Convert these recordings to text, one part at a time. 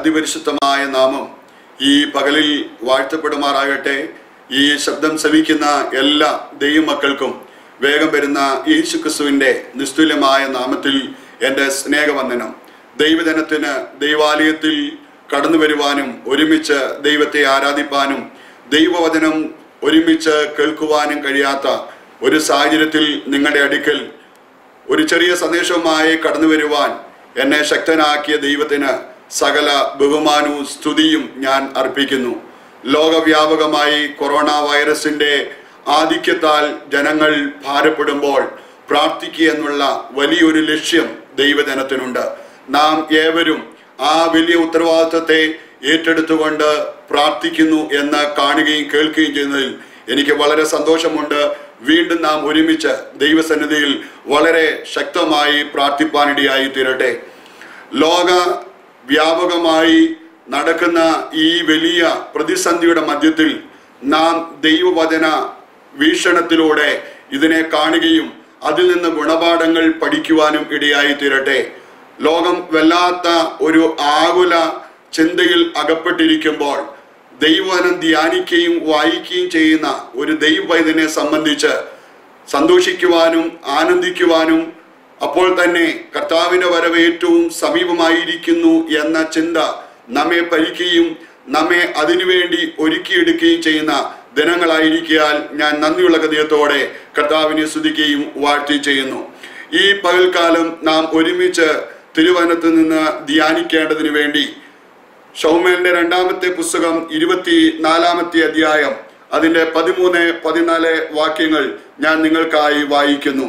അതിപരിശുദ്ധമായ നാമം ഈ പകലിൽ വാഴ്ത്തപ്പെടുമാറാകട്ടെ ഈ ശബ്ദം ശ്രവിക്കുന്ന എല്ലാ ദൈവമക്കൾക്കും വേഗം വരുന്ന യേശു ക്രിസ്തുവിൻ്റെ നിസ്തുല്യമായ നാമത്തിൽ എൻ്റെ സ്നേഹവന്ദനം ദൈവജനത്തിന് ദൈവാലയത്തിൽ കടന്നു വരുവാനും ഒരുമിച്ച് ദൈവത്തെ ആരാധിപ്പാനും ദൈവവചനം ഒരുമിച്ച് കേൾക്കുവാനും കഴിയാത്ത ഒരു സാഹചര്യത്തിൽ നിങ്ങളുടെ അടുക്കൽ ഒരു ചെറിയ സന്ദേശവുമായി കടന്നു വരുവാൻ എന്നെ ശക്തനാക്കിയ ദൈവത്തിന് സകല ബഹുമാനവും സ്തുതിയും ഞാൻ അർപ്പിക്കുന്നു ലോകവ്യാപകമായി കൊറോണ വൈറസിന്റെ ആധിക്യത്താൽ ജനങ്ങൾ ഭാരപ്പെടുമ്പോൾ പ്രാർത്ഥിക്കുക എന്നുള്ള വലിയൊരു ലക്ഷ്യം ദൈവജനത്തിനുണ്ട് നാം ഏവരും ആ വലിയ ഉത്തരവാദിത്വത്തെ ഏറ്റെടുത്തുകൊണ്ട് പ്രാർത്ഥിക്കുന്നു എന്ന് കാണുകയും കേൾക്കുകയും ചെയ്യുന്നതിൽ എനിക്ക് വളരെ സന്തോഷമുണ്ട് വീണ്ടും നാം ഒരുമിച്ച് ദൈവസന്നിധിയിൽ വളരെ ശക്തമായി പ്രാർത്ഥിപ്പാനിടയായി തീരട്ടെ ലോക വ്യാപകമായി നടക്കുന്ന ഈ വലിയ പ്രതിസന്ധിയുടെ മധ്യത്തിൽ നാം ദൈവവചന വീക്ഷണത്തിലൂടെ ഇതിനെ കാണുകയും അതിൽ നിന്ന് ഗുണപാഠങ്ങൾ പഠിക്കുവാനും ഇടയായി തീരട്ടെ ലോകം വല്ലാത്ത ഒരു ആകുല ചിന്തയിൽ അകപ്പെട്ടിരിക്കുമ്പോൾ ദൈവവചനം ധ്യാനിക്കുകയും വായിക്കുകയും ചെയ്യുന്ന ഒരു ദൈവവൈദ്യനെ സംബന്ധിച്ച് സന്തോഷിക്കുവാനും ആനന്ദിക്കുവാനും അപ്പോൾ തന്നെ കർത്താവിന്റെ വരവ് ഏറ്റവും സമീപമായിരിക്കുന്നു എന്ന ചിന്ത നമ്മെ ഭരിക്കുകയും നമ്മെ അതിനുവേണ്ടി ഒരുക്കിയെടുക്കുകയും ചെയ്യുന്ന ദിനങ്ങളായിരിക്കാൽ ഞാൻ നന്ദിയുള്ള ഹൃദയത്തോടെ കർത്താവിനെ സ്തുതിക്കുകയും വാഴ്ത്തി ചെയ്യുന്നു ഈ പകൽക്കാലം നാം ഒരുമിച്ച് തിരുവനത്ത് നിന്ന് ധ്യാനിക്കേണ്ടതിന് വേണ്ടി ഷൗമേലിന്റെ രണ്ടാമത്തെ പുസ്തകം ഇരുപത്തി നാലാമത്തെ അധ്യായം അതിന്റെ പതിമൂന്ന് പതിനാല് വാക്യങ്ങൾ ഞാൻ നിങ്ങൾക്കായി വായിക്കുന്നു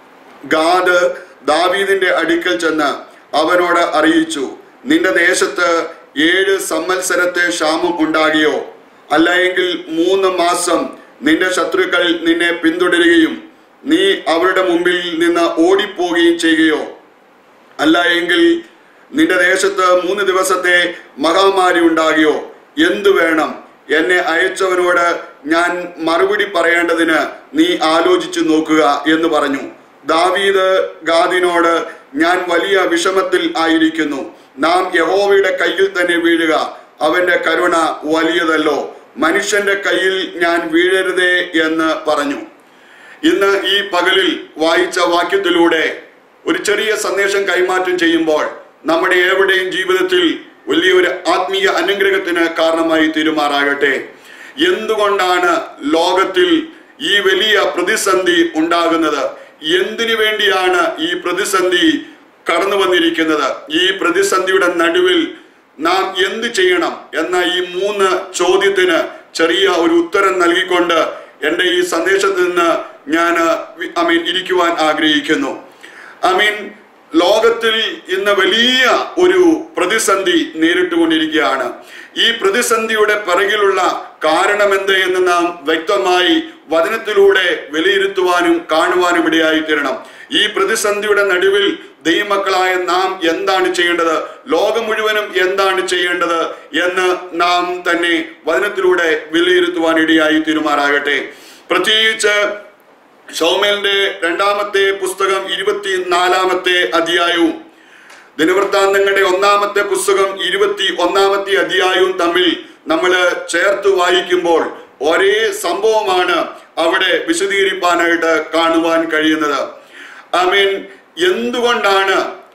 ഗാദ് ദാവീദിന്റെ അടുക്കൽ ചെന്ന് അവനോട് അറിയിച്ചു നിന്റെ ദേശത്ത് ഏഴ് സംവത്സരത്തെ ക്ഷാമം ഉണ്ടാകിയോ അല്ലെങ്കിൽ മൂന്ന് മാസം നിന്റെ ശത്രുക്കൾ നിന്നെ പിന്തുടരുകയും നീ അവരുടെ മുമ്പിൽ നിന്ന് ഓടിപ്പോവുകയും ചെയ്യുകയോ അല്ല എങ്കിൽ നിന്റെ ദേശത്ത് മൂന്ന് ദിവസത്തെ മഹാമാരി ഉണ്ടാകിയോ എന്തു വേണം എന്നെ അയച്ചവനോട് ഞാൻ മറുപടി പറയേണ്ടതിന് നീ ആലോചിച്ചു നോക്കുക എന്ന് പറഞ്ഞു ദാവീദ് ഗാദിനോട് ഞാൻ വലിയ വിഷമത്തിൽ ആയിരിക്കുന്നു നാം യഹോവയുടെ കയ്യിൽ തന്നെ വീഴുക അവന്റെ കരുണ വലിയതല്ലോ മനുഷ്യന്റെ കയ്യിൽ ഞാൻ വീഴരുതേ എന്ന് പറഞ്ഞു ഇന്ന് ഈ പകലിൽ വായിച്ച വാക്യത്തിലൂടെ ഒരു ചെറിയ സന്ദേശം കൈമാറ്റം ചെയ്യുമ്പോൾ നമ്മുടെ ഏവരുടെയും ജീവിതത്തിൽ വലിയൊരു ആത്മീയ അനുഗ്രഹത്തിന് കാരണമായി തീരുമാറാകട്ടെ എന്തുകൊണ്ടാണ് ലോകത്തിൽ ഈ വലിയ പ്രതിസന്ധി ഉണ്ടാകുന്നത് എന്തിനു വേണ്ടിയാണ് ഈ പ്രതിസന്ധി കടന്നു വന്നിരിക്കുന്നത് ഈ പ്രതിസന്ധിയുടെ നടുവിൽ നാം എന്ത് ചെയ്യണം എന്ന ഈ മൂന്ന് ചോദ്യത്തിന് ചെറിയ ഒരു ഉത്തരം നൽകിക്കൊണ്ട് എൻ്റെ ഈ സന്ദേശത്തിൽ നിന്ന് ഞാൻ ഐ മീൻ ഇരിക്കുവാൻ ആഗ്രഹിക്കുന്നു ഐ മീൻ ലോകത്തിൽ ഇന്ന് വലിയ ഒരു പ്രതിസന്ധി നേരിട്ടുകൊണ്ടിരിക്കുകയാണ് ഈ പ്രതിസന്ധിയുടെ പിറകിലുള്ള കാരണമെന്ത് എന്ന് നാം വ്യക്തമായി വചനത്തിലൂടെ വിലയിരുത്തുവാനും കാണുവാനും ഇടയായി തീരണം ഈ പ്രതിസന്ധിയുടെ നടുവിൽ ദൈവമക്കളായ നാം എന്താണ് ചെയ്യേണ്ടത് ലോകം മുഴുവനും എന്താണ് ചെയ്യേണ്ടത് എന്ന് നാം തന്നെ വചനത്തിലൂടെ വിലയിരുത്തുവാൻ ഇടയായി തീരുമാറാകട്ടെ പ്രത്യേകിച്ച് ഷൗമേലിന്റെ രണ്ടാമത്തെ പുസ്തകം ഇരുപത്തി നാലാമത്തെ അധ്യായവും ദിനവൃത്താന്തങ്ങളുടെ ഒന്നാമത്തെ പുസ്തകം ഇരുപത്തി ഒന്നാമത്തെ അധ്യായവും തമ്മിൽ നമ്മൾ ചേർത്ത് വായിക്കുമ്പോൾ ഒരേ സംഭവമാണ് അവിടെ വിശദീകരിപ്പാനായിട്ട് കാണുവാൻ കഴിയുന്നത് ഐ മീൻ എന്തുകൊണ്ടാണ്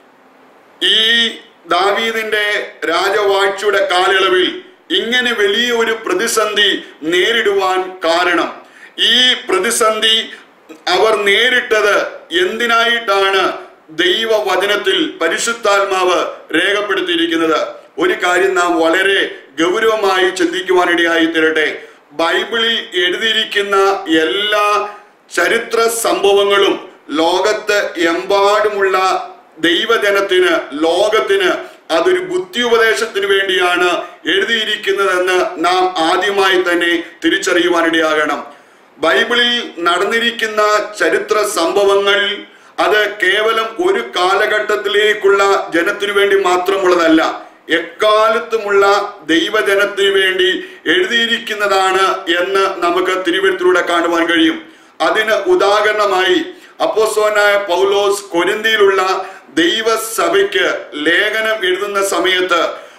ഈ ദാവീദിന്റെ രാജവാഴ്ചയുടെ കാലയളവിൽ ഇങ്ങനെ വലിയ ഒരു പ്രതിസന്ധി നേരിടുവാൻ കാരണം ഈ പ്രതിസന്ധി അവർ നേരിട്ടത് എന്തിനായിട്ടാണ് ദൈവവചനത്തിൽ പരിശുദ്ധാത്മാവ് രേഖപ്പെടുത്തിയിരിക്കുന്നത് ഒരു കാര്യം നാം വളരെ ഗൗരവമായി ചിന്തിക്കുവാനിടയായി തീരട്ടെ ബൈബിളിൽ എഴുതിയിരിക്കുന്ന എല്ലാ ചരിത്ര സംഭവങ്ങളും ലോകത്ത് എമ്പാടുമുള്ള ദൈവജനത്തിന് ലോകത്തിന് അതൊരു ബുദ്ധി ഉപദേശത്തിന് വേണ്ടിയാണ് എഴുതിയിരിക്കുന്നതെന്ന് നാം ആദ്യമായി തന്നെ തിരിച്ചറിയുവാനിടയാകണം ബൈബിളിൽ നടന്നിരിക്കുന്ന ചരിത്ര സംഭവങ്ങൾ അത് കേവലം ഒരു കാലഘട്ടത്തിലേക്കുള്ള ജനത്തിനു വേണ്ടി മാത്രമുള്ളതല്ല എക്കാലത്തുമുള്ള ദൈവജനത്തിനു വേണ്ടി എഴുതിയിരിക്കുന്നതാണ് എന്ന് നമുക്ക് തിരുവഴുത്തിലൂടെ കാണുവാൻ കഴിയും അതിന് ഉദാഹരണമായി അപ്പോസ്തലനായ പൗലോസ് കൊരിന്തിയിലുള്ള ദൈവസഭയ്ക്ക് ലേഖനം എഴുതുന്ന സമയത്ത്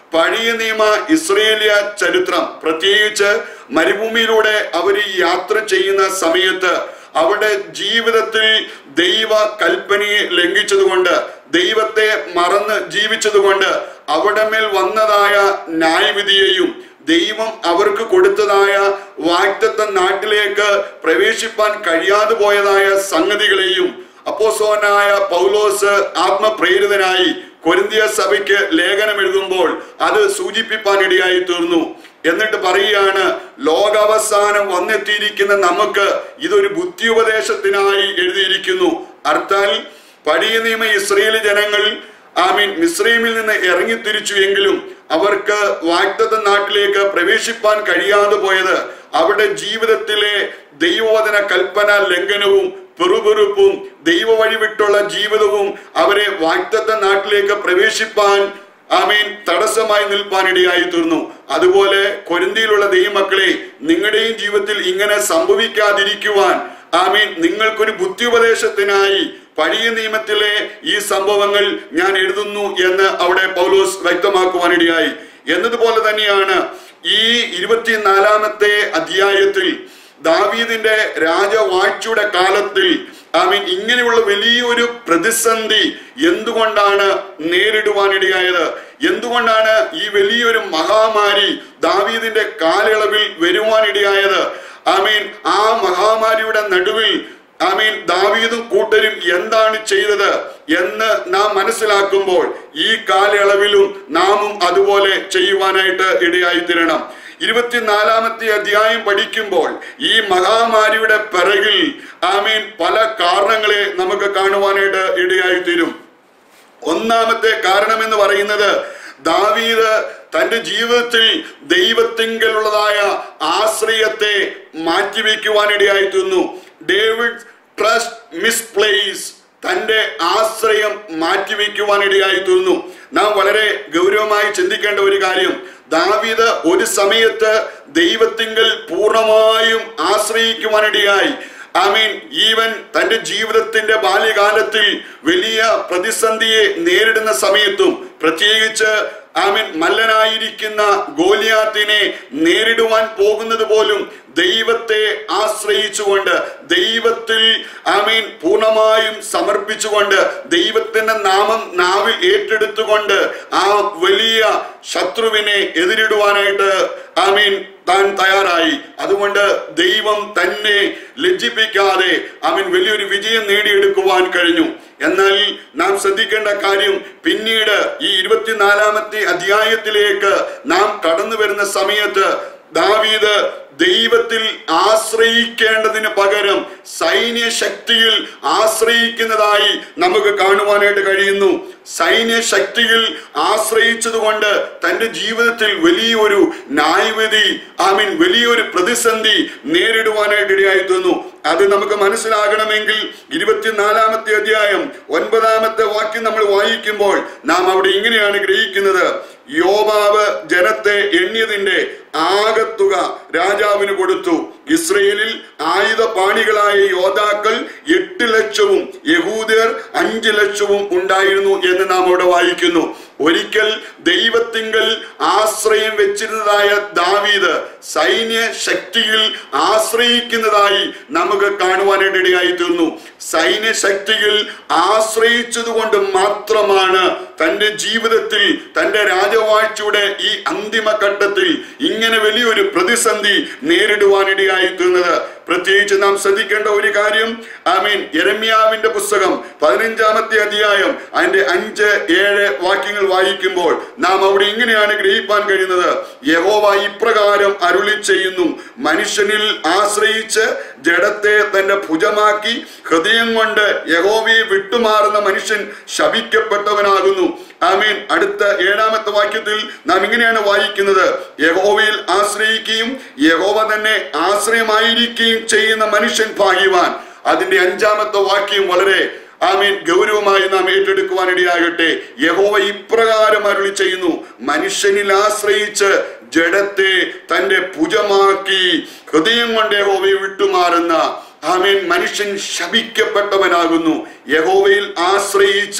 പഴയ നിയമ ഇസ്രയേലിയ ചരിത്രം പ്രത്യേകിച്ച് മരുഭൂമിയിലൂടെ അവർ യാത്ര ചെയ്യുന്ന സമയത്ത് അവരുടെ ജീവിതത്തിൽ ദൈവ കൽപ്പനയെ ലംഘിച്ചതുകൊണ്ട് ദൈവത്തെ മറന്ന് ജീവിച്ചതുകൊണ്ട് അവിടെ മേൽ വന്നതായ ന്യായവിധിയെയും ദൈവം അവർക്ക് കൊടുത്തതായ വാക്തത്വ നാട്ടിലേക്ക് പ്രവേശിപ്പാൻ കഴിയാതെ പോയതായ സംഗതികളെയും അപ്പോസോനായ പൗലോസ് ആത്മപ്രേരിതനായി കൊരിന്തിയ സഭയ്ക്ക് ലേഖനം എഴുതുമ്പോൾ അത് സൂചിപ്പിപ്പാൻ ഇടയായി തീർന്നു എന്നിട്ട് പറയുകയാണ് ലോകാവസാനം വന്നെത്തിയിരിക്കുന്ന നമുക്ക് ഇതൊരു ബുദ്ധിയുപദേശത്തിനായി എഴുതിയിരിക്കുന്നു അർത്ഥാൽ പഴയ നിയമ ഇസ്രയേൽ ജനങ്ങൾ ആമീൻ മിസ്രൈമിൽ നിന്ന് ഇറങ്ങി തിരിച്ചു എങ്കിലും അവർക്ക് വാഗ്ദത്ത നാട്ടിലേക്ക് പ്രവേശിപ്പാൻ കഴിയാതെ പോയത് അവരുടെ ജീവിതത്തിലെ ദൈവവചന കൽപ്പന ലംഘനവും പെറുപെറുപ്പും ദൈവ വഴി വിട്ടുള്ള ജീവിതവും അവരെ വാഗ്ദത്ത നാട്ടിലേക്ക് പ്രവേശിപ്പാൻ ആമീൻ തടസ്സമായി നിൽപ്പാനിടയായി തീർന്നു അതുപോലെ കൊരിന്തിയിലുള്ള ദൈവമക്കളെ നിങ്ങളുടെയും ജീവിതത്തിൽ ഇങ്ങനെ സംഭവിക്കാതിരിക്കുവാൻ ആമീൻ നിങ്ങൾക്കൊരു ബുദ്ധിയുപദേശത്തിനായി പഴയ നിയമത്തിലെ ഈ സംഭവങ്ങൾ ഞാൻ എഴുതുന്നു എന്ന് അവിടെ പൗലോസ് വ്യക്തമാക്കുവാനിടയായി എന്നതുപോലെ തന്നെയാണ് ഈ ഇരുപത്തിനാലാമത്തെ അധ്യായത്തിൽ ദാവീദിന്റെ രാജവാഴ്ചയുടെ കാലത്തിൽ ആമീൻ ഇങ്ങനെയുള്ള വലിയൊരു പ്രതിസന്ധി എന്തുകൊണ്ടാണ് നേരിടുവാനിടയായത് എന്തുകൊണ്ടാണ് ഈ വലിയൊരു മഹാമാരി ദാവീദിന്റെ കാലയളവിൽ വരുവാനിടയായത് ആമീൻ ആ മഹാമാരിയുടെ നടുവിൽ ആമീൻ ദാവീദും കൂട്ടരും എന്താണ് ചെയ്തത് എന്ന് നാം മനസ്സിലാക്കുമ്പോൾ ഈ കാലയളവിലും നാമും അതുപോലെ ചെയ്യുവാനായിട്ട് ഇടയായി തീരണം ഇരുപത്തിനാലാമത്തെ അധ്യായം പഠിക്കുമ്പോൾ ഈ മഹാമാരിയുടെ പിറകിൽ ആമീൻ പല കാരണങ്ങളെ നമുക്ക് കാണുവാനായിട്ട് ഇടയായി തീരും ഒന്നാമത്തെ കാരണം എന്ന് പറയുന്നത് ദാവീദ് തന്റെ ജീവിതത്തിൽ ദൈവത്തിങ്കലുള്ളതായ ആശ്രയത്തെ മാറ്റിവെക്കുവാനിടയായി തീർന്നു ഡേവിഡ് ട്രസ്റ്റ് മിസ്പ്ലേസ് തന്റെ ആശ്രയം മാറ്റിവെക്കുവാനിടയായി തീർന്നു നാം വളരെ ഗൗരവമായി ചിന്തിക്കേണ്ട ഒരു കാര്യം ദാവീദ് ഒരു സമയത്ത് ദൈവത്തിങ്കൽ പൂർണ്ണമായും ആശ്രയിക്കുവാനിടയായി ആമീൻ ഈവൻ തന്റെ ജീവിതത്തിന്റെ ബാല്യകാലത്തിൽ വലിയ പ്രതിസന്ധിയെ നേരിടുന്ന സമയത്തും പ്രത്യേകിച്ച് ആമീൻ മല്ലനായിരിക്കുന്ന ഗോലിയാത്തിനെ നേരിടുവാൻ പോകുന്നത് പോലും ദൈവത്തെ ആശ്രയിച്ചുകൊണ്ട് ദൈവത്തിൽ ആമീൻ പൂർണ്ണമായും സമർപ്പിച്ചുകൊണ്ട് ദൈവത്തിന്റെ നാമം നാവിൽ ഏറ്റെടുത്തുകൊണ്ട് ആ വലിയ ശത്രുവിനെ എതിരിടുവാനായിട്ട് ആമീൻ താൻ തയ്യാറായി അതുകൊണ്ട് ദൈവം തന്നെ ലജ്ജിപ്പിക്കാതെ അവൻ വലിയൊരു വിജയം നേടിയെടുക്കുവാൻ കഴിഞ്ഞു എന്നാൽ നാം ശ്രദ്ധിക്കേണ്ട കാര്യം പിന്നീട് ഈ ഇരുപത്തിനാലാമത്തെ അധ്യായത്തിലേക്ക് നാം കടന്നു വരുന്ന സമയത്ത് ദാവീദ് ദൈവത്തിൽ ആശ്രയിക്കേണ്ടതിന് പകരം സൈന്യ ശക്തിയിൽ ആശ്രയിക്കുന്നതായി നമുക്ക് കാണുവാനായിട്ട് കഴിയുന്നു സൈന്യ ശക്തിയിൽ ആശ്രയിച്ചതുകൊണ്ട് തന്റെ ജീവിതത്തിൽ വലിയൊരു ന്യായവിധി ആമീൻ വലിയൊരു പ്രതിസന്ധി നേരിടുവാനായിട്ട് ഇടയായി തീർന്നു അത് നമുക്ക് മനസ്സിലാകണമെങ്കിൽ ഇരുപത്തിനാലാമത്തെ അധ്യായം ഒൻപതാമത്തെ വാക്യം നമ്മൾ വായിക്കുമ്പോൾ നാം അവിടെ ഇങ്ങനെയാണ് ഗ്രഹിക്കുന്നത് യോബാവ് ജനത്തെ എണ്ണിയതിന്റെ ആകത്തുക രാജാവിന് കൊടുത്തു ഇസ്രയേലിൽ ആയുധപാണികളായ യോദ്ധാക്കൾ എട്ട് ലക്ഷവും യഹൂദർ അഞ്ച് ലക്ഷവും ഉണ്ടായിരുന്നു എന്ന് നാം അവിടെ വായിക്കുന്നു ഒരിക്കൽ ദൈവത്തിങ്കൽ ആശ്രയം വെച്ചിരുന്നതായ ദാവീദ് സൈന്യ ശക്തിയിൽ ആശ്രയിക്കുന്നതായി നമുക്ക് കാണുവാനായിട്ട് ഇടയായി തീർന്നു സൈന്യ ശക്തിയിൽ ആശ്രയിച്ചതുകൊണ്ട് മാത്രമാണ് തന്റെ ജീവിതത്തിൽ തന്റെ രാജവാഴ്ചയുടെ ഈ അന്തിമ ഘട്ടത്തിൽ ഇങ്ങനെ വലിയൊരു പ്രതിസന്ധി നേരിടുവാനിടയായി തീർന്നത് പ്രത്യേകിച്ച് നാം ശ്രദ്ധിക്കേണ്ട ഒരു കാര്യം ആമീൻ യരമ്യാവിന്റെ പുസ്തകം പതിനഞ്ചാമത്തെ അധ്യായം അതിന്റെ അഞ്ച് ഏഴ് വാക്യങ്ങൾ വായിക്കുമ്പോൾ നാം അവിടെ ഇങ്ങനെയാണ് ഗ്രഹിപ്പാൻ കഴിയുന്നത് യഹോവ ഇപ്രകാരം അരുളി ചെയ്യുന്നു മനുഷ്യനിൽ ആശ്രയിച്ച് ജഡത്തെ തന്റെ ഭുജമാക്കി ഹൃദയം കൊണ്ട് യഹോവയെ വിട്ടുമാറുന്ന മനുഷ്യൻ ശപിക്കപ്പെട്ടവനാകുന്നു ആമീൻ അടുത്ത ഏഴാമത്തെ വാക്യത്തിൽ നാം ഇങ്ങനെയാണ് വായിക്കുന്നത് യഹോവയിൽ ആശ്രയിക്കുകയും യഹോവ തന്നെ ആശ്രയമായിരിക്കുകയും ചെയ്യുന്ന മനുഷ്യൻ ഭാഗ്യവാൻ അതിന്റെ അഞ്ചാമത്തെ വാക്യം വളരെ ആമീൻ ഗൗരവമായി നാം ഏറ്റെടുക്കുവാനിടയാകട്ടെ യഹോവ ഇപ്രകാരം അരുളി ചെയ്യുന്നു മനുഷ്യനിൽ ആശ്രയിച്ച് ജഡത്തെ തന്റെ ഭുജമാക്കി ഹൃദയം കൊണ്ട് യഹോവയെ വിട്ടുമാറുന്ന ആമേൻ മനുഷ്യൻ ശപിക്കപ്പെട്ടവനാകുന്നു യഹോവയിൽ ആശ്രയിച്ച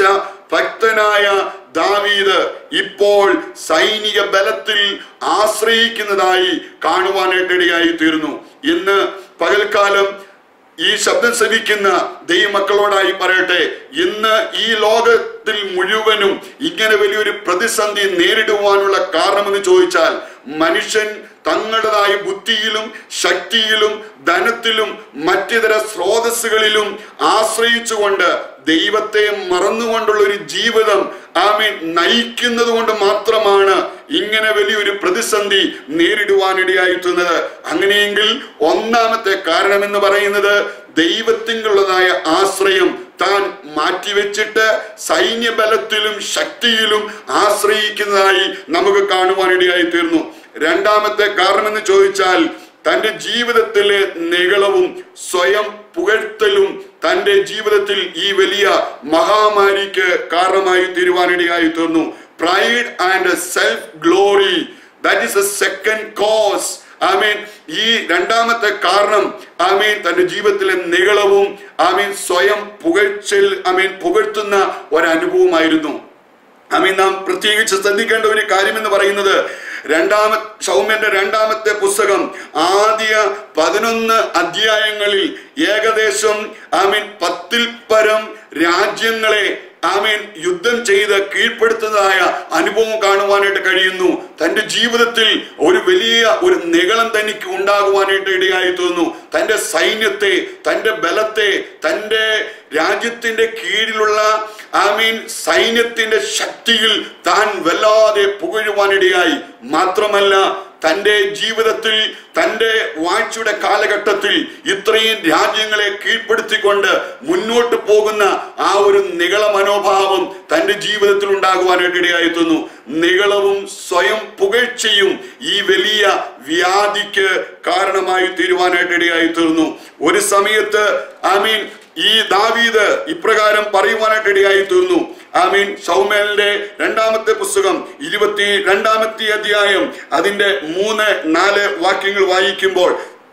ഭക്തനായ ദാവീദ് ഇപ്പോൾ സൈനിക ബലത്തിൽ ആശ്രയിക്കുന്നതായി കാണുവാനായിട്ടിടയായി തീർന്നു ഇന്ന് പകൽക്കാലം ഈ ശബ്ദം ശ്രവിക്കുന്ന ദൈവമക്കളോടായി പറയട്ടെ ഇന്ന് ഈ ലോകത്തിൽ മുഴുവനും ഇങ്ങനെ വലിയൊരു പ്രതിസന്ധി നേരിടുവാനുള്ള കാരണമെന്ന് ചോദിച്ചാൽ മനുഷ്യൻ തങ്ങളുടേതായ ബുദ്ധിയിലും ശക്തിയിലും ധനത്തിലും മറ്റിതര സ്രോതസ്സുകളിലും ആശ്രയിച്ചുകൊണ്ട് ദൈവത്തെ മറന്നുകൊണ്ടുള്ള ഒരു ജീവിതം ആമീൻ നയിക്കുന്നത് കൊണ്ട് മാത്രമാണ് ഇങ്ങനെ വലിയൊരു പ്രതിസന്ധി നേരിടുവാനിടയായിട്ടുള്ളത് അങ്ങനെയെങ്കിൽ ഒന്നാമത്തെ കാരണം എന്ന് പറയുന്നത് ദൈവത്തിനുള്ളതായ ആശ്രയം താൻ മാറ്റിവെച്ചിട്ട് സൈന്യബലത്തിലും ശക്തിയിലും ആശ്രയിക്കുന്നതായി നമുക്ക് കാണുവാനിടയായി തീർന്നു രണ്ടാമത്തെ കാരണം എന്ന് ചോദിച്ചാൽ തന്റെ ജീവിതത്തിലെ നികളവും സ്വയം പുകഴ്ത്തലും തന്റെ ജീവിതത്തിൽ ഈ വലിയ മഹാമാരിക്ക് കാരണമായി തീരുവാനിടയായി തീർന്നു pride and self glory that is a second cause ആമീൻ ഈ രണ്ടാമത്തെ കാരണം ആമീൻ തന്റെ ജീവിതത്തിലെ നികളവും ആമീൻ സ്വയം പുകഴ്ചൽ ആമീൻ പുകഴ്ത്തുന്ന ഒരനുഭവമായിരുന്നു ആമീൻ നാം പ്രത്യേകിച്ച് ശ്രദ്ധിക്കേണ്ട ഒരു കാര്യം എന്ന് പറയുന്നത് രണ്ടാമ സൗമ്യന്റെ രണ്ടാമത്തെ പുസ്തകം ആദ്യ പതിനൊന്ന് അധ്യായങ്ങളിൽ ഏകദേശം ആമീൻ പത്തിൽ പരം രാജ്യങ്ങളെ ആമീൻ യുദ്ധം ചെയ്ത് കീഴ്പ്പെടുത്തുന്നതായ അനുഭവം കാണുവാനായിട്ട് കഴിയുന്നു തന്റെ ജീവിതത്തിൽ ഒരു വലിയ ഒരു നികളം തനിക്ക് ഉണ്ടാകുവാനായിട്ട് ഇടയായി തോന്നുന്നു തന്റെ സൈന്യത്തെ തന്റെ ബലത്തെ തന്റെ രാജ്യത്തിന്റെ കീഴിലുള്ള ആമീൻ സൈന്യത്തിന്റെ ശക്തിയിൽ താൻ വല്ലാതെ പുകഴുവാനിടയായി മാത്രമല്ല തന്റെ ജീവിതത്തിൽ തന്റെ വാഴ്ചയുടെ കാലഘട്ടത്തിൽ ഇത്രയും രാജ്യങ്ങളെ കീഴ്പ്പെടുത്തിക്കൊണ്ട് മുന്നോട്ട് പോകുന്ന ആ ഒരു നികള മനോഭാവം തന്റെ ജീവിതത്തിൽ ഉണ്ടാകുവാനായിട്ട് ഇടയായെത്തുന്നു നികളവും സ്വയം പുകഴ്ചയും ഈ വലിയ വ്യാധിക്ക് കാരണമായി തീരുവാനായിട്ട് ഇടയായി തീർന്നു ഒരു സമയത്ത് ആമീൻ ഈ ദാവീദ് ഇപ്രകാരം പറയുവാനായിട്ട് ഇടയായി തീർന്നു ആമീൻ സൗമേലിന്റെ രണ്ടാമത്തെ പുസ്തകം ഇരുപത്തി രണ്ടാമത്തെ അധ്യായം അതിന്റെ മൂന്ന് നാല് വാക്യങ്ങൾ വായിക്കുമ്പോൾ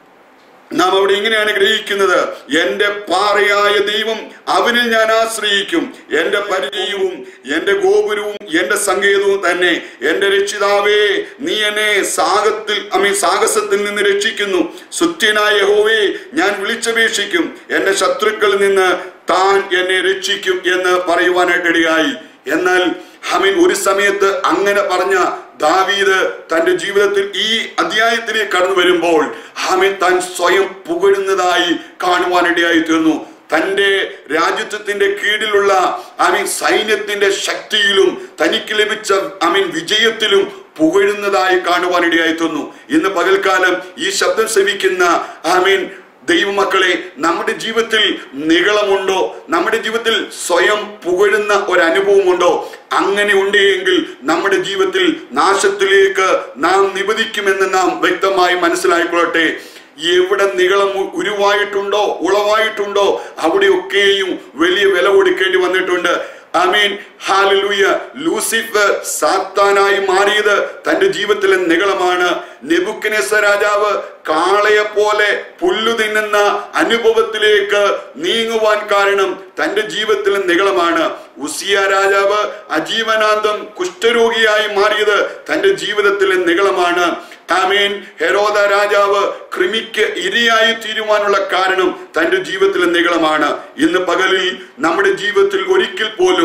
നാം അവിടെ ഇങ്ങനെയാണ് ഗ്രഹിക്കുന്നത് എന്റെ പാറയായ ദൈവം അവനിൽ ഞാൻ ആശ്രയിക്കും എന്റെ പരിചയവും എന്റെ ഗോപുരവും എന്റെ സങ്കേതവും തന്നെ എന്റെ രക്ഷിതാവേ നീ എന്നെ സാഗത്തിൽ അമ്മ സാഹസത്തിൽ നിന്ന് രക്ഷിക്കുന്നു സുത്യനായ യഹോവേ ഞാൻ വിളിച്ചപേക്ഷിക്കും എന്റെ ശത്രുക്കളിൽ നിന്ന് താൻ എന്നെ രക്ഷിക്കും എന്ന് പറയുവാനായിട്ടിടയായി എന്നാൽ ഹമീൻ ഒരു സമയത്ത് അങ്ങനെ പറഞ്ഞ ദാവീദ് തന്റെ ജീവിതത്തിൽ ഈ അധ്യായത്തിലേക്ക് കടന്നു വരുമ്പോൾ ഹമീൻ താൻ സ്വയം പുകഴുന്നതായി കാണുവാനിടയായി തീർന്നു തന്റെ രാജ്യത്വത്തിന്റെ കീഴിലുള്ള അമീൻ സൈന്യത്തിന്റെ ശക്തിയിലും തനിക്ക് ലഭിച്ച അമീൻ വിജയത്തിലും പുകഴുന്നതായി കാണുവാനിടയായി തീർന്നു ഇന്ന് പകൽക്കാലം ഈ ശബ്ദം ശ്രവിക്കുന്ന ആമീൻ ദൈവമക്കളെ നമ്മുടെ ജീവിതത്തിൽ നികളമുണ്ടോ നമ്മുടെ ജീവിതത്തിൽ സ്വയം പുകഴുന്ന ഒരു അനുഭവമുണ്ടോ അങ്ങനെ ഉണ്ടെങ്കിൽ നമ്മുടെ ജീവിതത്തിൽ നാശത്തിലേക്ക് നാം നിവദിക്കുമെന്ന് നാം വ്യക്തമായി മനസ്സിലായിക്കൊള്ളട്ടെ എവിടെ നികളം ഉ- ഉരുവായിട്ടുണ്ടോ ഉളവായിട്ടുണ്ടോ അവിടെയൊക്കെയും വലിയ വില കൊടുക്കേണ്ടി വന്നിട്ടുണ്ട് ആമീൻ ഹാലലൂയ ലൂസിഫർ സാത്താനായി മാറിയത് തന്റെ ജീവിതത്തിലെ നികളമാണ് നെബുക്കനേസ രാജാവ് കാളയെ പോലെ പുല്ലു തിന്നുന്ന അനുഭവത്തിലേക്ക് നീങ്ങുവാൻ കാരണം തന്റെ ജീവിതത്തിലെ നികളമാണ് ഉസിയ രാജാവ് അജീവനാന്തം കുഷ്ഠരോഗിയായി മാറിയത് തന്റെ ജീവിതത്തിലെ നികളമാണ് ആമേൻ ഹെരോദ രാജാവ് കൃമിക്ക് ഇരയായി തീരുവാനുള്ള കാരണം തന്റെ ജീവിതത്തിലെ നികളമാണ് ഇന്ന് പകലിൽ നമ്മുടെ ജീവിതത്തിൽ ഒരിക്കൽ പോലും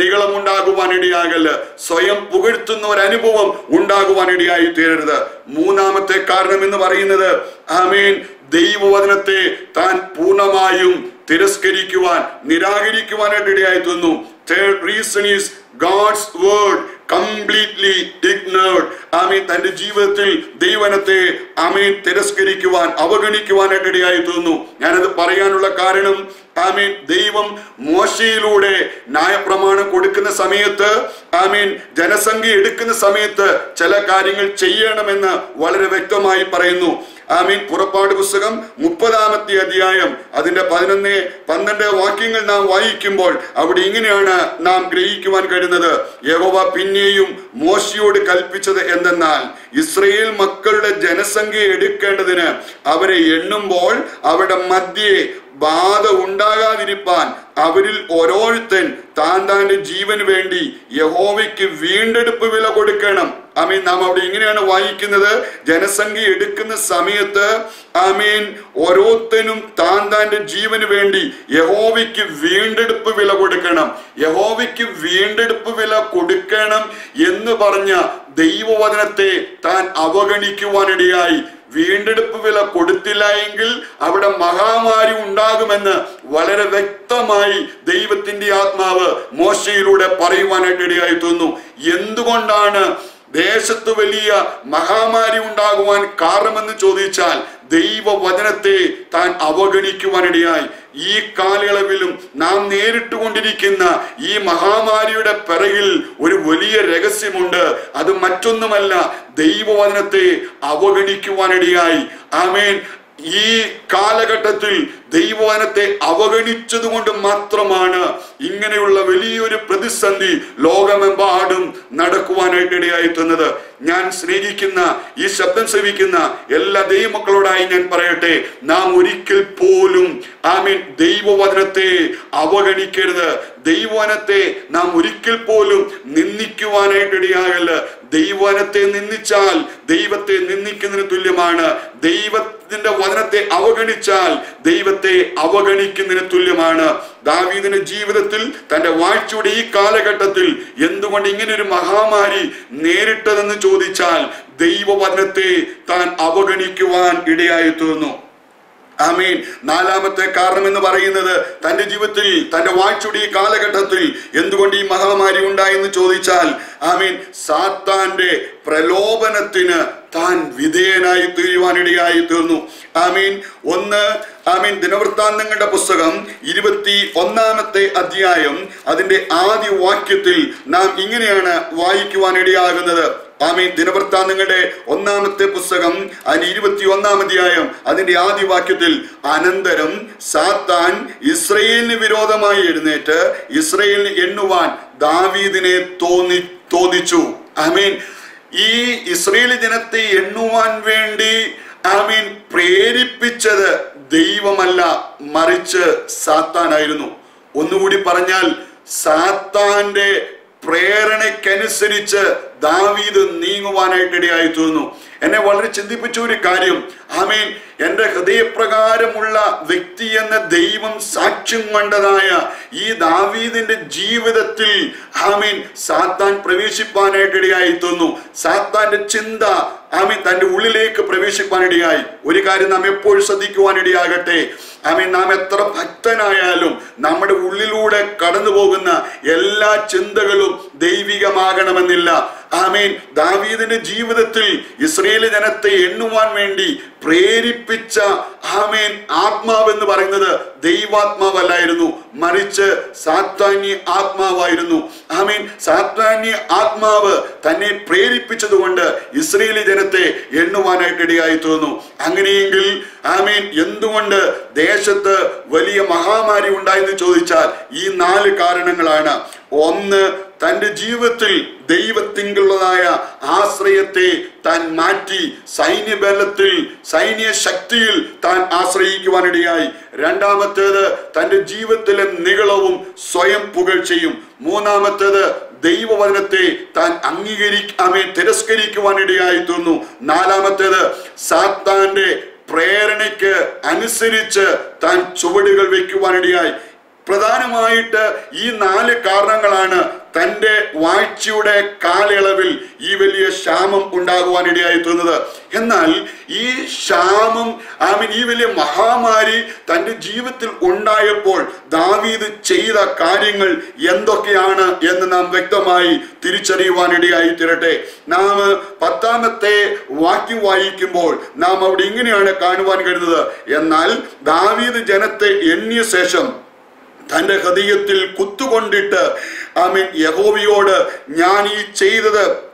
നികളമുണ്ടാകുവാനിടയാകല് സ്വയം പുകഴ്ത്തുന്ന ഒരു അനുഭവം ഉണ്ടാകുവാനിടയായി തീരരുത് മൂന്നാമത്തെ കാരണം എന്ന് പറയുന്നത് ആമേൻ ദൈവവചനത്തെ താൻ പൂർണ്ണമായും തിരസ്കരിക്കുവാൻ നിരാകരിക്കുവാനായിട്ട് ഇടയായി തീർന്നു third reason is God's word completely ignored ആമീൻ തന്റെ ജീവിതത്തിൽ ദൈവനത്തെ ആമീൻ തിരസ്കരിക്കുവാൻ അവഗണിക്കുവാനായിട്ട് ഇടയായി തീർന്നു ഞാനത് പറയാനുള്ള കാരണം ആമീൻ ദൈവം മോശയിലൂടെ ന്യായപ്രമാണം കൊടുക്കുന്ന സമയത്ത് ആമീൻ ജനസംഖ്യ എടുക്കുന്ന സമയത്ത് ചില കാര്യങ്ങൾ ചെയ്യണമെന്ന് വളരെ വ്യക്തമായി പറയുന്നു ആമീൻ പുറപ്പാട് പുസ്തകം മുപ്പതാമത്തെ അധ്യായം അതിന്റെ പതിനൊന്ന് പന്ത്രണ്ട് വാക്യങ്ങൾ നാം വായിക്കുമ്പോൾ അവിടെ ഇങ്ങനെയാണ് നാം ഗ്രഹിക്കുവാൻ കഴിയുന്നത് യഹോവ പിന്നെയും മോശയോട് കൽപ്പിച്ചത് എന്തെന്നാൽ ഇസ്രയേൽ മക്കളുടെ ജനസംഖ്യ എടുക്കേണ്ടതിന് അവരെ എണ്ണുമ്പോൾ അവരുടെ മധ്യേ ബാധ ഉണ്ടാകാതിരിപ്പാൻ അവരിൽ ഓരോരുത്തൻ താൻ താന്റെ ജീവന് വേണ്ടി യഹോവയ്ക്ക് വീണ്ടെടുപ്പ് വില കൊടുക്കണം ആമീൻ നാം അവിടെ ഇങ്ങനെയാണ് വായിക്കുന്നത് ജനസംഖ്യ എടുക്കുന്ന സമയത്ത് ആമീൻ ഓരോരുത്തനും താൻ താന്റെ ജീവന് വേണ്ടി യഹോവയ്ക്ക് വീണ്ടെടുപ്പ് വില കൊടുക്കണം യഹോവയ്ക്ക് വീണ്ടെടുപ്പ് വില കൊടുക്കണം എന്ന് പറഞ്ഞ ദൈവവചനത്തെ താൻ അവഗണിക്കുവാനിടയായി വീണ്ടെടുപ്പ് വില കൊടുത്തില്ല എങ്കിൽ അവിടെ മഹാമാരി ഉണ്ടാകുമെന്ന് വളരെ വ്യക്തമായി ദൈവത്തിന്റെ ആത്മാവ് മോശയിലൂടെ പറയുവാനായിട്ട് ഇടയായി തോന്നുന്നു എന്തുകൊണ്ടാണ് ദേശത്ത് വലിയ മഹാമാരി ഉണ്ടാകുവാൻ കാരണമെന്ന് ചോദിച്ചാൽ ദൈവവചനത്തെ താൻ അവഗണിക്കുവാനിടയായി ഈ കാലയളവിലും നാം നേരിട്ടുകൊണ്ടിരിക്കുന്ന ഈ മഹാമാരിയുടെ പിറകിൽ ഒരു വലിയ രഹസ്യമുണ്ട് അത് മറ്റൊന്നുമല്ല ദൈവവചനത്തെ അവഗണിക്കുവാനിടയായി ആമേൻ ഈ കാലഘട്ടത്തിൽ ദൈവവചനത്തെ അവഗണിച്ചത് കൊണ്ട് മാത്രമാണ് ഇങ്ങനെയുള്ള വലിയൊരു പ്രതിസന്ധി ലോകമെമ്പാടും നടക്കുവാനായിട്ട് ഇടയായിട്ടുന്നത് ഞാൻ സ്നേഹിക്കുന്ന ഈ ശബ്ദം ശ്രവിക്കുന്ന എല്ലാ ദൈവമക്കളോടായി ഞാൻ പറയട്ടെ നാം ഒരിക്കൽ പോലും ആമീൻ ദൈവവചനത്തെ അവഗണിക്കരുത് ദൈവവചനത്തെ നാം ഒരിക്കൽ പോലും നിന്ദിക്കുവാനായിട്ട് ഇടയാകല്ല ദൈവവചനത്തെ നിന്ദിച്ചാൽ ദൈവത്തെ നിന്ദിക്കുന്നതിന് തുല്യമാണ് ദൈവത്തിന്റെ വചനത്തെ അവഗണിച്ചാൽ ദൈവത്തെ അവഗണിക്കുന്നതിന് തുല്യമാണ് ദാവീദിന്റെ ജീവിതത്തിൽ തന്റെ വാഴ്ചയുടെ ഈ കാലഘട്ടത്തിൽ എന്തുകൊണ്ട് ഇങ്ങനെ ഒരു മഹാമാരി നേരിട്ടതെന്ന് ചോദിച്ചാൽ ദൈവവചനത്തെ താൻ അവഗണിക്കുവാൻ ഇടയായി തീർന്നു ആമീൻ നാലാമത്തെ കാരണം എന്ന് പറയുന്നത് തന്റെ ജീവിതത്തിൽ തന്റെ വാഴ്ചയുടെ ഈ കാലഘട്ടത്തിൽ എന്തുകൊണ്ട് ഈ മഹാമാരി ഉണ്ടായെന്ന് ചോദിച്ചാൽ ആമീൻ സാത്താന്റെ പ്രലോഭനത്തിന് താൻ വിധേയനായി തീരുവാനിടയായി തീർന്നു ആമീൻ ഒന്ന് ആമീൻ ദിനവൃത്താന്തങ്ങളുടെ പുസ്തകം ഇരുപത്തി ഒന്നാമത്തെ അധ്യായം അതിന്റെ ആദ്യ വാക്യത്തിൽ നാം ഇങ്ങനെയാണ് വായിക്കുവാനിടയാകുന്നത് ആമീൻ ദിനവൃത്താന്തങ്ങളുടെ ഒന്നാമത്തെ പുസ്തകം അതിന്റെ ഇരുപത്തി ഒന്നാം അധ്യായം അതിന്റെ ആദ്യ വാക്യത്തിൽ അനന്തരം സാത്താൻ ഇസ്രയേലിന് വിരോധമായി എഴുന്നേറ്റ് ഇസ്രയേലിന് എണ്ണുവാൻ ദാവീദിനെ തോന്നി തോന്നിച്ചു ആമീൻ ഈ ഇസ്രയേൽ ജനത്തെ എണ്ണുവാൻ വേണ്ടി ആമീൻ പ്രേരിപ്പിച്ചത് ദൈവമല്ല മറിച്ച് സാത്താനായിരുന്നു ഒന്നുകൂടി പറഞ്ഞാൽ സാത്താന്റെ പ്രേരണയ്ക്കനുസരിച്ച് ദാവീദ് നീങ്ങുവാനായിട്ട് ഇടയായി തീർന്നു എന്നെ വളരെ ചിന്തിപ്പിച്ച ഒരു കാര്യം ആമീൻ എൻ്റെ ഹൃദയപ്രകാരമുള്ള വ്യക്തി എന്ന ദൈവം സാക്ഷ്യം കണ്ടതായ ഈ ദാവീദിന്റെ ജീവിതത്തിൽ ആമീൻ സാത്താൻ പ്രവേശിപ്പാനായിട്ട് ഇടയായി തീർന്നു സാത്താന്റെ ചിന്ത ആമീൻ തന്റെ ഉള്ളിലേക്ക് പ്രവേശിപ്പാനിടയായി ഒരു കാര്യം നാം എപ്പോഴും ശ്രദ്ധിക്കുവാനിടയാകട്ടെ ആമീൻ നാം എത്ര ഭക്തനായാലും നമ്മുടെ ഉള്ളിലൂടെ കടന്നു പോകുന്ന എല്ലാ ചിന്തകളും ദൈവികമാകണമെന്നില്ല ആമീൻ ദാവീദിന്റെ ജീവിതത്തിൽ ഇസ്രയേൽ ജനത്തെ എണ്ണുവാൻ വേണ്ടി പ്രേരിപ്പിച്ച ആമേൻ ആത്മാവെന്ന് പറയുന്നത് ദൈവാത്മാവല്ലായിരുന്നു മറിച്ച് സാത്താന്യ ആത്മാവായിരുന്നു ആമീൻ സാത്താന്യ ആത്മാവ് തന്നെ പ്രേരിപ്പിച്ചത് കൊണ്ട് ഇസ്രയേലി ജനത്തെ എണ്ണുവാനായിട്ട് ഇടയായി തീർന്നു അങ്ങനെയെങ്കിൽ ആമീൻ എന്തുകൊണ്ട് ദേശത്ത് വലിയ മഹാമാരി ഉണ്ടായെന്ന് ചോദിച്ചാൽ ഈ നാല് കാരണങ്ങളാണ് ഒന്ന് തന്റെ ജീവിതത്തിൽ ദൈവത്തിങ്കുള്ളതായ ആശ്രയത്തെ താൻ മാറ്റി സൈന്യബലത്തിൽ സൈന്യ ശക്തിയിൽ താൻ ആശ്രയിക്കുവാനിടയായി രണ്ടാമത്തേത് തന്റെ ജീവിതത്തിലെ നികളവും സ്വയം പുകഴ്ചയും മൂന്നാമത്തേത് ദൈവവചനത്തെ താൻ അംഗീകരിക്കാമേ തിരസ്കരിക്കുവാനിടയായി തീർന്നു നാലാമത്തേത് സാത്താന്റെ പ്രേരണയ്ക്ക് അനുസരിച്ച് താൻ ചുവടുകൾ വെക്കുവാനിടയായി പ്രധാനമായിട്ട് ഈ നാല് കാരണങ്ങളാണ് തൻ്റെ വാഴ്ചയുടെ കാലയളവിൽ ഈ വലിയ ക്ഷാമം ഉണ്ടാകുവാനിടയായി തീർന്നത് എന്നാൽ ഈ ക്ഷാമം ആമീൻ ഈ വലിയ മഹാമാരി തൻ്റെ ജീവിതത്തിൽ ഉണ്ടായപ്പോൾ ദാവീദ് ചെയ്ത കാര്യങ്ങൾ എന്തൊക്കെയാണ് എന്ന് നാം വ്യക്തമായി തിരിച്ചറിയുവാനിടയായി തീരട്ടെ നാം പത്താമത്തെ വാക്യം വായിക്കുമ്പോൾ നാം അവിടെ ഇങ്ങനെയാണ് കാണുവാൻ കഴിയുന്നത് എന്നാൽ ദാവീദ് ജനത്തെ എണ്ണിയ ശേഷം തന്റെ ഹൃദയത്തിൽ കുത്തുകൊണ്ടിട്ട് ആമീൻ യഹോവയോട് ഞാൻ ഈ ചെയ്തത്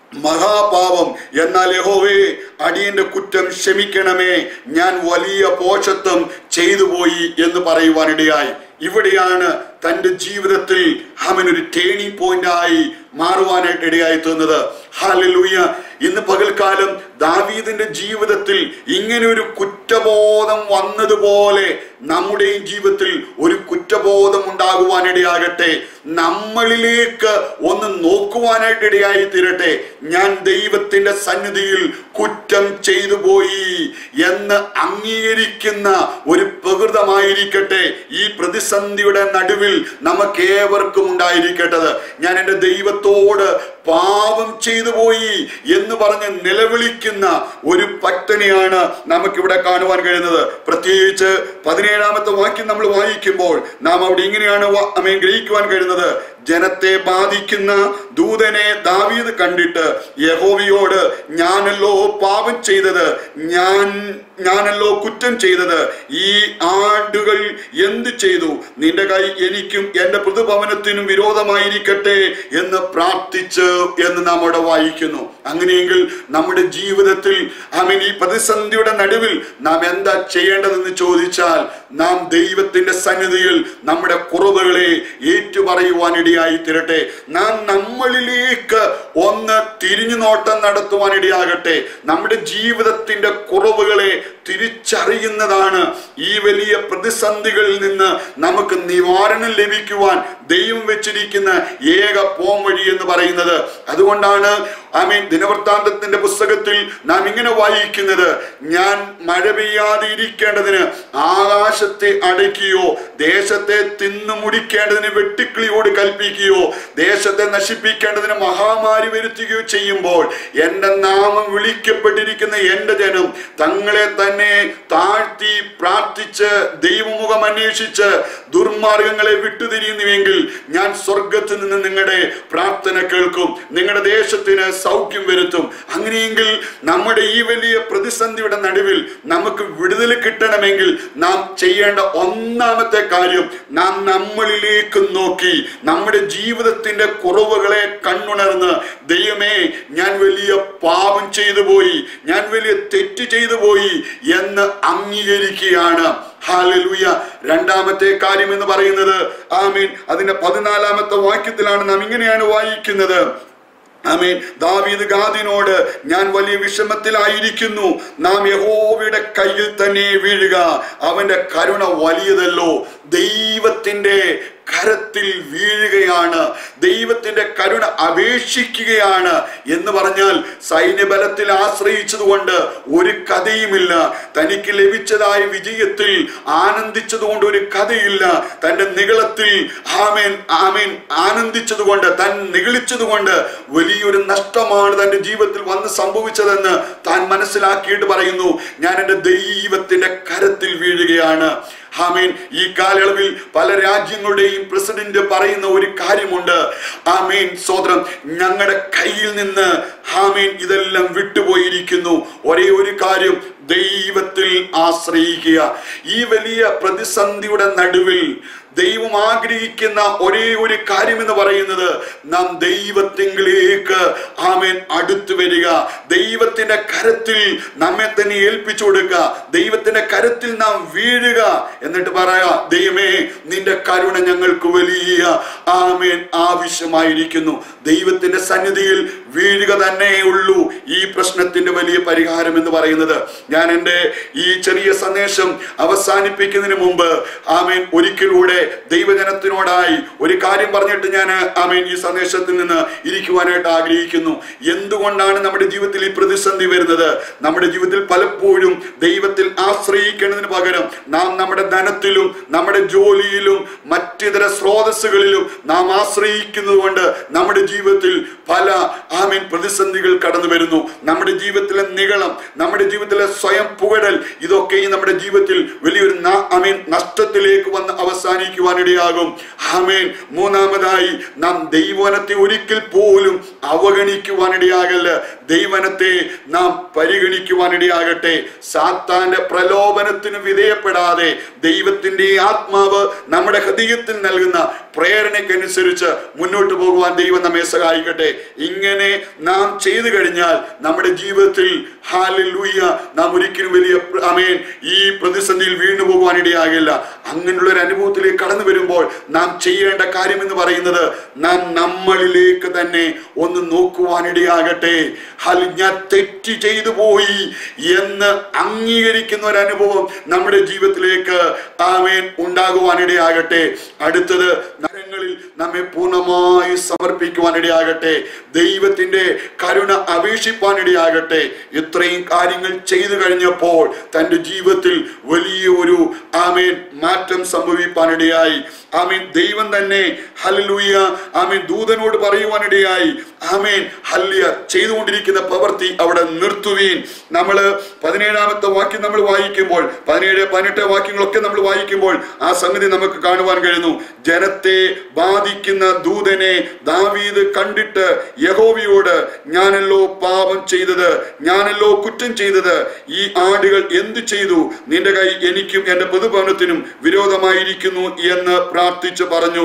മഹാപാപം എന്നാൽ യഹോവേ അടിയന്റെ കുറ്റം ക്ഷമിക്കണമേ ഞാൻ വലിയ പോഷത്വം ചെയ്തു പോയി എന്ന് പറയുവാനിടയായി ഇവിടെയാണ് തന്റെ ജീവിതത്തിൽ അവൻ ഒരു ടേണിംഗ് പോയിന്റ് ആയി മാറുവാനായിട്ട് ഇടയായി തീർന്നത് ഹാലലൂയ ഇന്ന് പകൽക്കാലം ദാവീദിന്റെ ജീവിതത്തിൽ ഇങ്ങനെ ഒരു കുറ്റബോധം വന്നതുപോലെ നമ്മുടെയും ജീവിതത്തിൽ ഒരു കുറ്റബോധം ഉണ്ടാകുവാനിടയാകട്ടെ നമ്മളിലേക്ക് ഒന്ന് നോക്കുവാനായിട്ട് ഇടയായി തീരട്ടെ ഞാൻ ദൈവത്തിന്റെ സന്നിധിയിൽ കുറ്റം ചെയ്തു പോയി എന്ന് അംഗീകരിക്കുന്ന ഒരു പ്രകൃതമായിരിക്കട്ടെ ഈ പ്രതിസന്ധിയുടെ നടുവിൽ നമുക്ക് ഏവർക്കും ഉണ്ടായിരിക്കട്ടത് ഞാൻ എൻ്റെ ദൈവത്തോട് പാപം ചെയ്തു പോയി എന്ന് പറഞ്ഞ് നിലവിളിക്കുന്ന ഒരു പട്ടണിയാണ് നമുക്കിവിടെ കാണുവാൻ കഴിയുന്നത് പ്രത്യേകിച്ച് പതിനേഴാമത്തെ വാക്യം നമ്മൾ വായിക്കുമ്പോൾ നാം അവിടെ ഇങ്ങനെയാണ് വാ- അമേൻ ഗ്രഹിക്കുവാൻ കഴിയുന്നത് ജനത്തെ ബാധിക്കുന്ന ദൂതനെ ദാവീദ് കണ്ടിട്ട് യഹോവയോട് ഞാനല്ലോ പാപം ചെയ്തത് ഞാൻ ഞാനല്ലോ കുറ്റം ചെയ്തത് ഈ ആണ്ടുകൾ എന്ത് ചെയ്തു നിന്റെ കൈ എനിക്കും എന്റെ പ്രതിഭവനത്തിനും വിരോധമായിരിക്കട്ടെ എന്ന് പ്രാർത്ഥിച്ച് എന്ന് നാം അവിടെ വായിക്കുന്നു അങ്ങനെയെങ്കിൽ നമ്മുടെ ജീവിതത്തിൽ ആമീൻ ഈ പ്രതിസന്ധിയുടെ നടുവിൽ നാം എന്താ ചെയ്യേണ്ടതെന്ന് ചോദിച്ചാൽ നാം ദൈവത്തിന്റെ സന്നിധിയിൽ നമ്മുടെ കുറവുകളെ ഏറ്റുപറയുവാനിടയായി തീരട്ടെ നാം നമ്മളിലേക്ക് ഒന്ന് തിരിഞ്ഞു നോട്ടം നടത്തുവാനിടയാകട്ടെ നമ്മുടെ ജീവിതത്തിന്റെ കുറവുകളെ തിരിച്ചറിയുന്നതാണ് ഈ വലിയ പ്രതിസന്ധികളിൽ നിന്ന് നമുക്ക് നിവാരണം ലഭിക്കുവാൻ ദൈവം വെച്ചിരിക്കുന്ന ഏക പോംവഴി എന്ന് പറയുന്നത് അതുകൊണ്ടാണ് ആമീൻ ദിനവൃത്താന്തത്തിന്റെ പുസ്തകത്തിൽ നാം ഇങ്ങനെ വായിക്കുന്നത് ഞാൻ മഴ പെയ്യാതെ ഇരിക്കേണ്ടതിന് ആകാശത്തെ അടയ്ക്കുകയോ ദേശത്തെ തിന്നു മുടിക്കേണ്ടതിന് വെട്ടിക്കിളിയോട് കൽപ്പിക്കുകയോ ദേശത്തെ നശിപ്പിക്കേണ്ടതിന് മഹാമാരി വരുത്തുകയോ ചെയ്യുമ്പോൾ എൻ്റെ നാമം വിളിക്കപ്പെട്ടിരിക്കുന്ന എൻ്റെ ജനം തങ്ങളെ തന്നെ താഴ്ത്തി പ്രാർത്ഥിച്ച് ദൈവമുഖം അന്വേഷിച്ച് ദുർമാർഗങ്ങളെ വിട്ടുതിരിയുന്നുവെങ്കിൽ ഞാൻ സ്വർഗത്തിൽ നിന്ന് നിങ്ങളുടെ പ്രാർത്ഥന കേൾക്കും നിങ്ങളുടെ ദേശത്തിന് സൗഖ്യം വരുത്തും അങ്ങനെയെങ്കിൽ നമ്മുടെ ഈ വലിയ പ്രതിസന്ധിയുടെ നടുവിൽ നമുക്ക് വിടുതൽ കിട്ടണമെങ്കിൽ നാം ചെയ്യേണ്ട ഒന്നാമത്തെ കാര്യം നാം നമ്മളിലേക്ക് നോക്കി നമ്മുടെ ജീവിതത്തിന്റെ കുറവുകളെ കണ്ണുണർന്ന് ദൈവമേ ഞാൻ വലിയ പാപം ചെയ്തു പോയി ഞാൻ വലിയ തെറ്റ് ചെയ്തു പോയി എന്ന് അംഗീകരിക്കുകയാണ് ഹാലലൂയ രണ്ടാമത്തെ കാര്യം എന്ന് പറയുന്നത് ആമീൻ അതിന്റെ പതിനാലാമത്തെ വാക്യത്തിലാണ് നാം ഇങ്ങനെയാണ് വായിക്കുന്നത് ആമേൻ ദാവീദ് ഗാദിനോട് ഞാൻ വലിയ വിഷമത്തിലായിരിക്കുന്നു നാം യഹോവയുടെ കയ്യിൽ തന്നെ വീഴുക അവന്റെ കരുണ വലിയതല്ലോ ദൈവത്തിന്റെ കരത്തിൽ വീഴുകയാണ് ദൈവത്തിന്റെ കരുണ അപേക്ഷിക്കുകയാണ് എന്ന് പറഞ്ഞാൽ സൈന്യബലത്തിൽ ആശ്രയിച്ചതുകൊണ്ട് ഒരു കഥയുമില്ല തനിക്ക് ലഭിച്ചതായ വിജയത്തിൽ ആനന്ദിച്ചതുകൊണ്ട് ഒരു കഥയില്ല തന്റെ നികളത്തിൽ ആമേൻ ആമേൻ ആനന്ദിച്ചതുകൊണ്ട് താൻ നിഗളിച്ചതുകൊണ്ട് വലിയൊരു നഷ്ടമാണ് തന്റെ ജീവിതത്തിൽ വന്ന് സംഭവിച്ചതെന്ന് താൻ മനസ്സിലാക്കിയിട്ട് പറയുന്നു ഞാൻ എൻ്റെ ദൈവത്തിന്റെ കരത്തിൽ വീഴുകയാണ് ആമീൻ ഈ കാലയളവിൽ പല രാജ്യങ്ങളുടെയും പ്രസിഡന്റ് പറയുന്ന ഒരു കാര്യമുണ്ട് ആമീൻ സോദരം ഞങ്ങളുടെ കയ്യിൽ നിന്ന് ആമീൻ ഇതെല്ലാം വിട്ടുപോയിരിക്കുന്നു ഒരേ ഒരു കാര്യം ദൈവത്തിൽ ആശ്രയിക്കുക ഈ വലിയ പ്രതിസന്ധിയുടെ നടുവിൽ ദൈവം ആഗ്രഹിക്കുന്ന ഒരേ ഒരു കാര്യം എന്ന് പറയുന്നത് നാം ദൈവത്തിങ്കിലേക്ക് ആമേൻ അടുത്തു വരിക ദൈവത്തിന്റെ കരത്തിൽ നമ്മെ തന്നെ ഏൽപ്പിച്ചു കൊടുക്കുക ദൈവത്തിന്റെ കരത്തിൽ നാം വീഴുക എന്നിട്ട് പറയാ ദൈവമേ നിന്റെ കരുണ ഞങ്ങൾക്ക് വലിയ ആമേൻ ആവശ്യമായിരിക്കുന്നു ദൈവത്തിന്റെ സന്നിധിയിൽ വീഴുക തന്നെ ഉള്ളൂ ഈ പ്രശ്നത്തിന്റെ വലിയ പരിഹാരം എന്ന് പറയുന്നത് ഞാൻ എൻ്റെ ഈ ചെറിയ സന്ദേശം അവസാനിപ്പിക്കുന്നതിന് മുമ്പ് ആമേൻ ഒരിക്കലൂടെ ദൈവജനത്തിനോടായി ഒരു കാര്യം പറഞ്ഞിട്ട് ഞാൻ ആമേൻ ഈ സന്ദേശത്തിൽ നിന്ന് ഇരിക്കുവാനായിട്ട് ആഗ്രഹിക്കുന്നു എന്തുകൊണ്ടാണ് നമ്മുടെ ജീവിതത്തിൽ ഈ പ്രതിസന്ധി വരുന്നത് നമ്മുടെ ജീവിതത്തിൽ പലപ്പോഴും ദൈവത്തിൽ ആശ്രയിക്കുന്നതിന് പകരം നാം നമ്മുടെ ധനത്തിലും നമ്മുടെ ജോലിയിലും മറ്റിതര സ്രോതസ്സുകളിലും നാം ആശ്രയിക്കുന്നത് കൊണ്ട് നമ്മുടെ ജീവിതത്തിൽ പല ആമീൻ പ്രതിസന്ധികൾ കടന്നു വരുന്നു നമ്മുടെ ജീവിതത്തിലെ നികളം നമ്മുടെ ജീവിതത്തിലെ സ്വയം പുകഴൽ ഇതൊക്കെയും നമ്മുടെ ജീവിതത്തിൽ വലിയൊരു ന- ആമീൻ നഷ്ടത്തിലേക്ക് വന്ന് അവസാനിക്കും വായിക്കുവാനിടയാകും ആമേൻ മൂന്നാമതായി നാം ദൈവനത്തെ ഒരിക്കൽ പോലും അവഗണിക്കുവാനിടയാകല്ല ദൈവനത്തെ നാം പരിഗണിക്കുവാനിടയാകട്ടെ സാത്താന്റെ പ്രലോഭനത്തിന് വിധേയപ്പെടാതെ ദൈവത്തിന്റെ ആത്മാവ് നമ്മുടെ ഹൃദയത്തിൽ നൽകുന്ന പ്രേരണയ്ക്കനുസരിച്ച് മുന്നോട്ട് പോകുവാൻ ദൈവം നമ്മെ സഹായിക്കട്ടെ ഇങ്ങനെ നാം ചെയ്തു കഴിഞ്ഞാൽ നമ്മുടെ ജീവിതത്തിൽ ഹാലൂയ്യ നാം ഒരിക്കലും വലിയ പ്ര- ആമേൻ ഈ പ്രതിസന്ധിയിൽ വീണു പോകുവാനിടയാകില്ല അങ്ങനെയുള്ള ഒരു അനുഭവത്തിലേക്ക് കടന്നു വരുമ്പോൾ നാം ചെയ്യേണ്ട കാര്യം എന്ന് പറയുന്നത് നാം നമ്മളിലേക്ക് തന്നെ ഒന്ന് നോക്കുവാനിടയാകട്ടെ ഹൽ ഞാൻ തെറ്റ് ചെയ്തു പോയി എന്ന് അംഗീകരിക്കുന്ന ഒരു അനുഭവം നമ്മുടെ ജീവിതത്തിലേക്ക് ആമേൻ ഉണ്ടാകുവാനിടയാകട്ടെ അടുത്തത് നരങ്ങളിൽ നമ്മെ പൂർണ്ണമായി സമർപ്പിക്കുവാനിടയാകട്ടെ ദൈവത്തിന്റെ കരുണ അപേക്ഷിപ്പാനിടയാകട്ടെ ഇത്രയും കാര്യങ്ങൾ ചെയ്തു കഴിഞ്ഞപ്പോൾ തൻ്റെ ജീവിതത്തിൽ വലിയ ഒരു ആമേൻ മാറ്റം സംഭവിപ്പാനിടയായി ആമേൻ ദൈവം തന്നെ ഹല്ലേലൂയ ആമേൻ ദൂതനോട് പറയുവാനിടയായി ആമേൻ ഹല്ലിയ ചെയ്തുകൊണ്ടിരിക്കുന്ന പ്രവൃത്തി അവിടെ നിർത്തുവീൻ നമ്മൾ പതിനേഴാമത്തെ വാക്യം നമ്മൾ വായിക്കുമ്പോൾ പതിനേഴ് പതിനെട്ട് വാക്യങ്ങളൊക്കെ നമ്മൾ വായിക്കുമ്പോൾ ആ സംഗതി നമുക്ക് കാണുവാൻ കഴിയുന്നു ജനത്തെ ബാധിക്കുന്ന ദൂതനെ ദാവീദ് കണ്ടിട്ട് യഹോവയോട് ഞാനല്ലോ പാപം ചെയ്തത് ഞാനല്ലോ കുറ്റം ചെയ്തത് ഈ ആടുകൾ എന്തു ചെയ്തു നിന്റെ കൈ എനിക്കും എന്റെ പൊതുഭവനത്തിനും വിരോധമായിരിക്കുന്നു എന്ന് പ്രാർത്ഥിച്ചു പറഞ്ഞു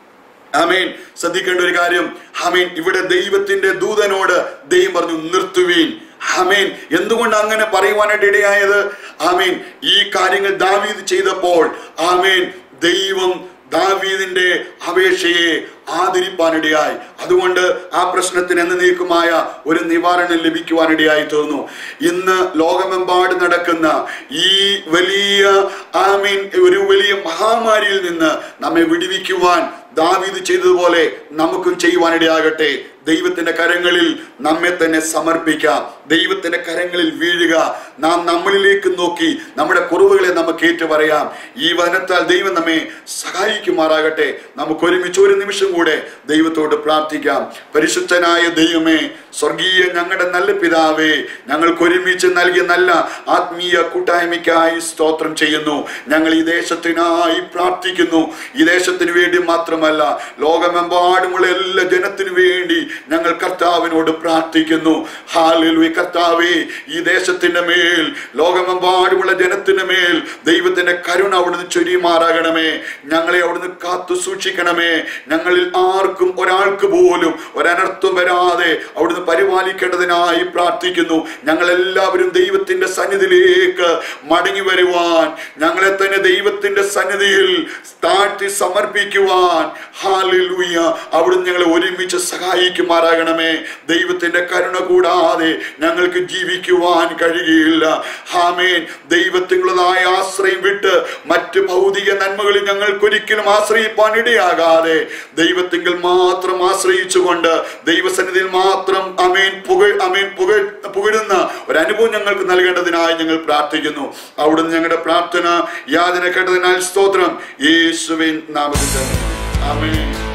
ആമേൻ ശ്രദ്ധിക്കേണ്ട ഒരു കാര്യം ആമേൻ ഇവിടെ ദൈവത്തിന്റെ ദൂതനോട് ദൈവം പറഞ്ഞു നിർത്തുവീൻ ആമേൻ എന്തുകൊണ്ട് അങ്ങനെ പറയുവാനായിട്ട് ഇടയായത് ആമേൻ ഈ കാര്യങ്ങൾ ദാവീദ് ചെയ്തപ്പോൾ ആമേൻ ദൈവം ദാവീദിന്റെ അപേക്ഷയെ ആദരിപ്പാനിടയായി അതുകൊണ്ട് ആ പ്രശ്നത്തിന് എന്നേക്കുമായ ഒരു നിവാരണം ലഭിക്കുവാനിടയായി തീർന്നു ഇന്ന് ലോകമെമ്പാട് നടക്കുന്ന ഈ വലിയ ആമീൻ ഒരു വലിയ മഹാമാരിയിൽ നിന്ന് നമ്മെ വിടുവിക്കുവാൻ ദാവീദ് ചെയ്തതുപോലെ നമുക്കും ചെയ്യുവാനിടയാകട്ടെ ദൈവത്തിന്റെ കരങ്ങളിൽ നമ്മെ തന്നെ സമർപ്പിക്കാം ദൈവത്തിന്റെ കരങ്ങളിൽ വീഴുക നാം നമ്മളിലേക്ക് നോക്കി നമ്മുടെ കുറവുകളെ നമുക്ക് ഏറ്റു പറയാം ഈ വചനത്താൽ ദൈവം നമ്മെ സഹായിക്കുമാറാകട്ടെ നമുക്ക് ഒരുമിച്ച് ഒരു നിമിഷം കൂടെ ദൈവത്തോട് പ്രാർത്ഥിക്കാം പരിശുദ്ധനായ ദൈവമേ സ്വർഗീയ ഞങ്ങളുടെ നല്ല പിതാവേ ഞങ്ങൾക്ക് ഒരുമിച്ച് നൽകിയ നല്ല ആത്മീയ കൂട്ടായ്മയ്ക്കായി സ്തോത്രം ചെയ്യുന്നു ഞങ്ങൾ ഈ ദേശത്തിനായി പ്രാർത്ഥിക്കുന്നു ഈ ദേശത്തിന് വേണ്ടി മാത്രമല്ല ലോകമെമ്പാടുമുള്ള എല്ലാ ജനത്തിനു വേണ്ടി ഞങ്ങൾ കർത്താവിനോട് പ്രാർത്ഥിക്കുന്നു ഹാലലുയ കർത്താവേ ഈ ദേശത്തിന്റെ മേൽ ലോകമെമ്പാടുമുള്ള ജനത്തിന്റെ മേൽ ദൈവത്തിന്റെ കരുണ അവിടുന്ന് ചൊരിയുമാറാകണമേ ഞങ്ങളെ അവിടുന്ന് കാത്തു സൂക്ഷിക്കണമേ ഞങ്ങളിൽ ആർക്കും ഒരാൾക്ക് പോലും ഒരനർത്ഥം വരാതെ അവിടുന്ന് പരിപാലിക്കേണ്ടതിനായി പ്രാർത്ഥിക്കുന്നു ഞങ്ങളെല്ലാവരും ദൈവത്തിന്റെ സന്നിധിയിലേക്ക് മടങ്ങി വരുവാൻ ഞങ്ങളെ തന്നെ ദൈവത്തിന്റെ സന്നിധിയിൽ താഴ്ത്തി സമർപ്പിക്കുവാൻ ഹാലൂയ അവിടുന്ന് ഞങ്ങളെ ഒരുമിച്ച് സഹായിക്കുമാറാകണമേ ദൈവത്തിന്റെ കരുണ കൂടാതെ ഞങ്ങൾക്ക് ജീവിക്കുവാൻ കഴിയുകയില്ല ഹാമേൻ ദൈവത്തിനുള്ളതായ ആശ്രയം വിട്ട് മറ്റ് ഭൗതിക നന്മകളിൽ ഞങ്ങൾക്കൊരിക്കലും ആശ്രയിപ്പാൻ ഇടയാകാതെ ദൈവത്തിങ്കിൽ മാത്രം ആശ്രയിച്ചുകൊണ്ട് ദൈവസന്നിധിയിൽ മാത്രം അമേൻ പുകഴ് അമേൻ പുകഴ് പുകഴുന്ന ഒരു അനുഭവം ഞങ്ങൾക്ക് നൽകേണ്ടതിനായി ഞങ്ങൾ പ്രാർത്ഥിക്കുന്നു അവിടുന്ന് ഞങ്ങളുടെ പ്രാർത്ഥന യാതന കേട്ടതിനാൽ സ്തോത്രം യേശുവിൻ നാമത്തിൽ തന്നെ ആമേൻ